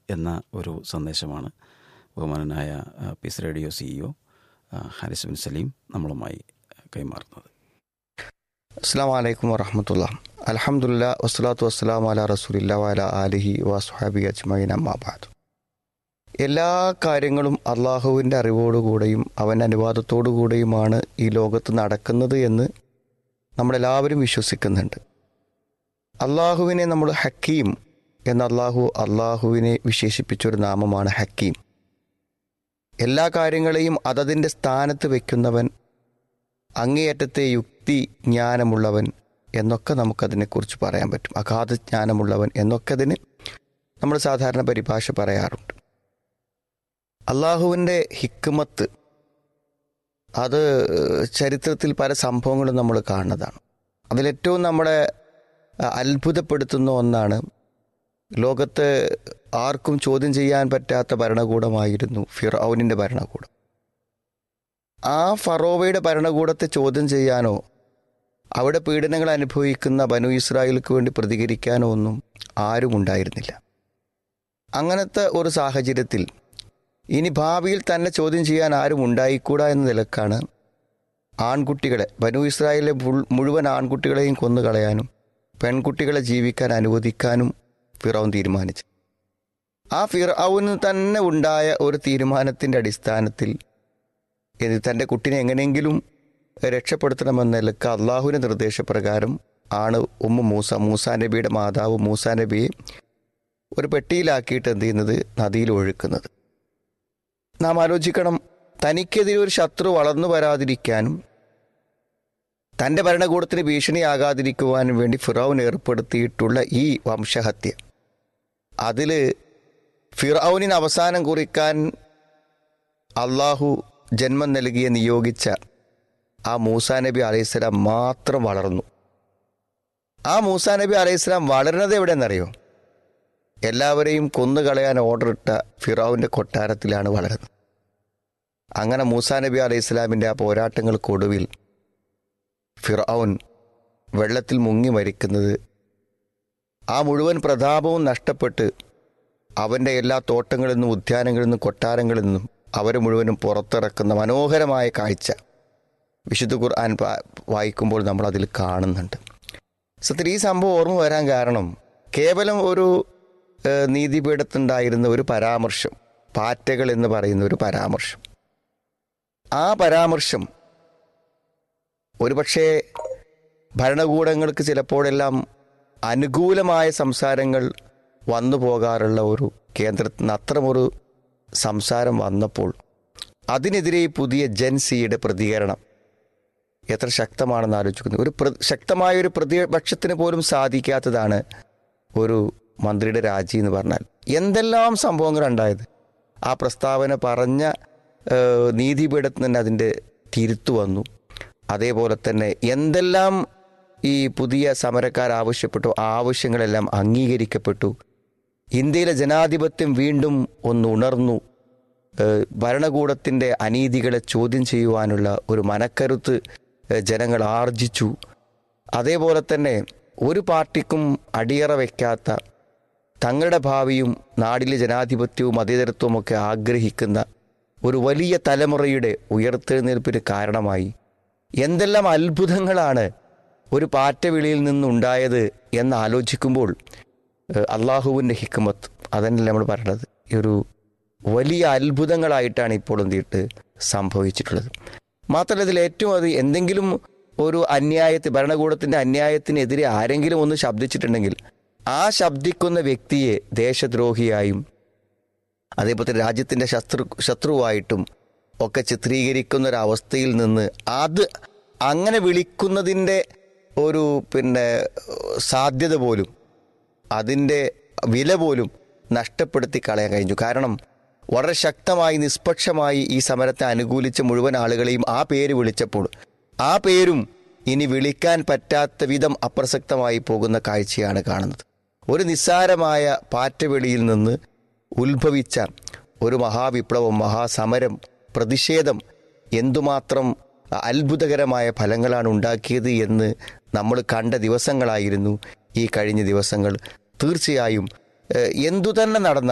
എന്ന ഒരു സന്ദേശമാണ് ബഹുമാനനായ ആ, peace radio CEO Haris bin Saleem നമ്മളുമായി കൈമാറുന്നത് അസ്സാം വലൈക്കും വറഹമത്തുള്ള അലഹമുല്ല വസ്സലാത്തു വസ്സലാം അല റസൂലില്ല വല ആലിഹി വസുഹാബി അജ്മൈൻ അമ്മാബാദ് എല്ലാ കാര്യങ്ങളും അള്ളാഹുവിൻ്റെ അറിവോടുകൂടെയും അവൻ്റെ അനുവാദത്തോടുകൂടെയുമാണ് ഈ ലോകത്ത് നടക്കുന്നത് എന്ന് നമ്മളെല്ലാവരും വിശ്വസിക്കുന്നുണ്ട് അള്ളാഹുവിനെ നമ്മൾ ഹക്കീം എന്ന അള്ളാഹു അള്ളാഹുവിനെ വിശേഷിപ്പിച്ചൊരു നാമമാണ് ഹക്കീം എല്ലാ കാര്യങ്ങളെയും അതതിൻ്റെ സ്ഥാനത്ത് വയ്ക്കുന്നവൻ അങ്ങേയറ്റത്തെ യുക്തി ജ്ഞാനമുള്ളവൻ എന്നൊക്കെ നമുക്കതിനെക്കുറിച്ച് പറയാൻ പറ്റും അഗാധ ജ്ഞാനമുള്ളവൻ എന്നൊക്കെ അതിന് നമ്മൾ സാധാരണ പരിഭാഷ പറയാറുണ്ട് അള്ളാഹുവിൻ്റെ ഹിക്മത്ത് അത് ചരിത്രത്തിൽ പല സംഭവങ്ങളും നമ്മൾ കാണുന്നതാണ് അതിലേറ്റവും നമ്മളെ അഹ്, അത്ഭുതപ്പെടുത്തുന്ന ഒന്നാണ് ലോകത്ത് ആർക്കും ചോദ്യം ചെയ്യാൻ പറ്റാത്ത ഭരണകൂടമായിരുന്നു ഫിറൌനിൻ്റെ ഭരണകൂടം ആ ഫറോവയുടെ ഭരണകൂടത്തെ ചോദ്യം ചെയ്യാനോ അവിടെ പീഡനങ്ങൾ അനുഭവിക്കുന്ന ബനു ഇസ്രായേലിക്ക് വേണ്ടി പ്രതികരിക്കാനോ ഒന്നും ആരും ഉണ്ടായിരുന്നില്ല അങ്ങനത്തെ ഒരു സാഹചര്യത്തിൽ ഇനി ഭാവിയിൽ തന്നെ ചോദ്യം ചെയ്യാൻ ആരും ഉണ്ടായിക്കൂടാ എന്ന നിലക്കാണ് ആൺകുട്ടികളെ ബനു ഇസ്രായേലിലെ മുഴു- മുഴുവൻ ആൺകുട്ടികളെയും കൊന്നുകളയാനും പെൺകുട്ടികളെ ജീവിക്കാൻ അനുവദിക്കാനും ഫിറൌൻ തീരുമാനിച്ചു ആ ഫിറൌന് തന്നെ ഉണ്ടായ ഒരു തീരുമാനത്തിൻ്റെ അടിസ്ഥാനത്തിൽ ഇത് തൻ്റെ കുട്ടിനെ എങ്ങനെയെങ്കിലും രക്ഷപ്പെടുത്തണമെന്ന നിലക്ക് അള്ളാഹുവിൻ്റെ നിർദ്ദേശപ്രകാരം ആണ് ഉമ്മ മൂസ മൂസാ നബിയുടെ മാതാവ് മൂസാ നബിയെ ഒരു പെട്ടിയിലാക്കിയിട്ട് എന്ത് ചെയ്യുന്നത് നദിയിൽ ഒഴുക്കുന്നത് നാം ആലോചിക്കണം തനിക്കെതിരെ ഒരു ശത്രു വളർന്നു വരാതിരിക്കാനും തൻ്റെ ഭരണകൂടത്തിന് ഭീഷണിയാകാതിരിക്കുവാനും വേണ്ടി ഫിറൌൻ ഏർപ്പെടുത്തിയിട്ടുള്ള ഈ വംശഹത്യ അതിൽ ഫിറൌനിന് അവസാനം കുറിക്കാൻ അള്ളാഹു ജന്മം നൽകിയ നിയോഗിച്ച ആ മൂസാ നബി അലൈഹിസ്സലാം മാത്രം വളർന്നു ആ മൂസാ നബി അലൈഹിസ്സലാം വളരുന്നത് എവിടെയെന്നറിയോ എല്ലാവരെയും കൊന്നുകളയാൻ ഓർഡർ ഇട്ട ഫിറാവിൻ്റെ കൊട്ടാരത്തിലാണ് വളരുന്നത് അങ്ങനെ മൂസാ നബി അലൈഹി സ്വലാമിൻ്റെ ആ പോരാട്ടങ്ങൾക്കൊടുവിൽ ഫിറൌൻ വെള്ളത്തിൽ മുങ്ങി മരിക്കുന്നത് ആ മുഴുവൻ പ്രതാപവും നഷ്ടപ്പെട്ട് അവൻ്റെ എല്ലാ തോട്ടങ്ങളിൽ നിന്നും ഉദ്യാനങ്ങളിൽ നിന്നും കൊട്ടാരങ്ങളിൽ നിന്നും അവരെ മുഴുവനും പുറത്തിറക്കുന്ന മനോഹരമായ കാഴ്ച വിശുദ്ധ ഖുർആൻ പ- വായിക്കുമ്പോൾ നമ്മൾ അതിൽ കാണുന്നുണ്ട് സത്യത്തിൽ ഈ സംഭവം ഓർമ്മ വരാൻ കാരണം കേവലം ഒരു ഏഹ്, നീതിപീഠത്തുണ്ടായിരുന്ന ഒരു പരാമർശം പാറ്റകൾ എന്ന് പറയുന്ന ഒരു പരാമർശം ആ പരാമർശം ഒരുപക്ഷേ ഭരണകൂടങ്ങൾക്ക് ചിലപ്പോഴെല്ലാം അനുകൂലമായ സംസാരങ്ങൾ വന്നു പോകാറുള്ള ഒരു കേന്ദ്രത്തിൽ നിന്ന് അത്തരമൊരു സംസാരം വന്നപ്പോൾ അതിനെതിരെ ഈ പുതിയ ജൻസിയുടെ പ്രതികരണം എത്ര ശക്തമാണെന്ന് ആലോചിക്കുന്നു ഒരു പ്ര ശക്തമായ ഒരു പ്രതിപക്ഷത്തിന് പോലും സാധിക്കാത്തതാണ് ഒരു മന്ത്രിയുടെ രാജി എന്ന് പറഞ്ഞാൽ എന്തെല്ലാം സംഭവങ്ങൾ ഉണ്ടായത് ആ പ്രസ്താവന പറഞ്ഞ ഏഹ്, നീതിപീഠത്തിൽ തന്നെ അതിൻ്റെ തിരുത്തു വന്നു അതേപോലെ തന്നെ എന്തെല്ലാം ഈ പുതിയ സമരക്കാർ ആവശ്യപ്പെട്ടു ആ ആവശ്യങ്ങളെല്ലാം അംഗീകരിക്കപ്പെട്ടു ഇന്ത്യയിലെ ജനാധിപത്യം വീണ്ടും ഒന്ന് ഉണർന്നു ഏഹ് ഭരണകൂടത്തിൻ്റെ അനീതികളെ ചോദ്യം ചെയ്യുവാനുള്ള ഒരു മനക്കരുത്ത് ഏഹ് ജനങ്ങൾ ആർജിച്ചു അതേപോലെ തന്നെ ഒരു പാർട്ടിക്കും അടിയറ വയ്ക്കാത്ത തങ്ങളുടെ ഭാവിയും നാടിലെ ജനാധിപത്യവും മതേതരത്വവും ഒക്കെ ആഗ്രഹിക്കുന്ന ഒരു വലിയ തലമുറയുടെ ഉയർത്തെഴുന്നേൽപ്പിന് കാരണമായി എന്തെല്ലാം അത്ഭുതങ്ങളാണ് ഒരു പാറ്റവിളിയിൽ നിന്നുണ്ടായത് എന്ന് ആലോചിക്കുമ്പോൾ ഏഹ് അള്ളാഹുവിൻ്റെ ഹിക്മത്ത് അതന്നെയല്ലേ നമ്മൾ പറയണത് ഈ ഒരു വലിയ അത്ഭുതങ്ങളായിട്ടാണ് ഇപ്പോൾ എന്തിട്ട് സംഭവിച്ചിട്ടുള്ളത് മാത്രമല്ല ഇതിൽ ഏറ്റവും അത് എന്തെങ്കിലും ഒരു അന്യായത്തെ ഭരണകൂടത്തിൻ്റെ അന്യായത്തിനെതിരെ ആരെങ്കിലും ഒന്ന് ശബ്ദിച്ചിട്ടുണ്ടെങ്കിൽ ആ ശബ്ദിക്കുന്ന വ്യക്തിയെ ദേശദ്രോഹിയായും അതേപോലെ തന്നെ രാജ്യത്തിൻ്റെ ശത്രു ശത്രുവായിട്ടും ഒക്കെ ചിത്രീകരിക്കുന്ന ഒരു അവസ്ഥയിൽ നിന്ന് അത് അങ്ങനെ വിളിക്കുന്നതിൻ്റെ ഒരു പിന്നെ സാധ്യത പോലും അതിൻ്റെ വില പോലും നഷ്ടപ്പെടുത്തി കളയാൻ കഴിഞ്ഞു കാരണം വളരെ ശക്തമായി നിഷ്പക്ഷമായി ഈ സമരത്തെ അനുകൂലിച്ച മുഴുവൻ ആളുകളെയും ആ പേര് വിളിച്ചപ്പോൾ ആ പേരും ഇനി വിളിക്കാൻ പറ്റാത്ത വിധം അപ്രസക്തമായി പോകുന്ന കാഴ്ചയാണ് കാണുന്നത് ഒരു നിസ്സാരമായ പാറ്റവെളിയിൽ നിന്ന് ഉത്ഭവിച്ച ഒരു മഹാവിപ്ലവം മഹാസമരം പ്രതിഷേധം എന്തുമാത്രം അത്ഭുതകരമായ ഫലങ്ങളാണ് ഉണ്ടാക്കിയത് എന്ന് നമ്മൾ കണ്ട ദിവസങ്ങളായിരുന്നു ഈ കഴിഞ്ഞ ദിവസങ്ങൾ തീർച്ചയായും ഏഹ്, എന്തു തന്നെ നടന്ന